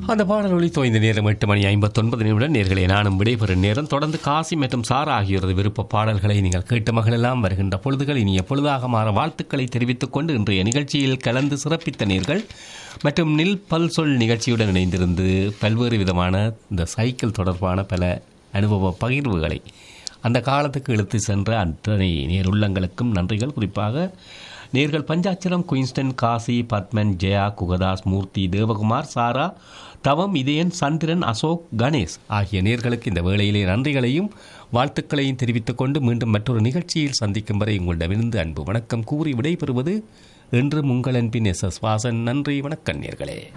அந்த பாடல் ஒளி தோய்ந்த நேரம் எட்டு மணி ஐம்பத்தொன்பது நிமிடம் நேர்களை நானும் விடைபெறும் நேரம் தொடர்ந்து காசி மற்றும் சாரா ஆகியோரது விருப்ப பாடல்களை நீங்கள் கேட்ட மகளெல்லாம் வருகின்ற பொழுதுகள் இனிய பொழுதாக மாற வாழ்த்துக்களை தெரிவித்துக் கொண்டு இன்றைய நிகழ்ச்சியில் கலந்து சிறப்பித்த நேர்கள் மற்றும் நில் பல் சொல் நிகழ்ச்சியுடன் இணைந்திருந்து பல்வேறு விதமான இந்த சைக்கிள் தொடர்பான பல அனுபவ பகிர்வுகளை அந்த காலத்துக்கு இழுத்து சென்ற அத்தனை நேருள்ளங்களுக்கும் நன்றிகள் குறிப்பாக நேர்கள் பஞ்சாட்சரம் குயின்ஸ்டன் காசி பத்மன் ஜெயா குகதாஸ் மூர்த்தி தேவகுமார் சாரா தவம் இதயன் சந்திரன் அசோக் கணேஷ் ஆகிய நேர்களுக்கு இந்த வேளையிலே நன்றிகளையும் வாழ்த்துக்களையும் தெரிவித்துக் கொண்டு மீண்டும் மற்றொரு நிகழ்ச்சியில் சந்திக்கும் வரை உங்களிடமிருந்து அன்பு வணக்கம் கூறி விடைபெறுவது என்று உங்கள் அன்பின் எஸ் எஸ் வாசன் நன்றி வணக்கம் நேர்களே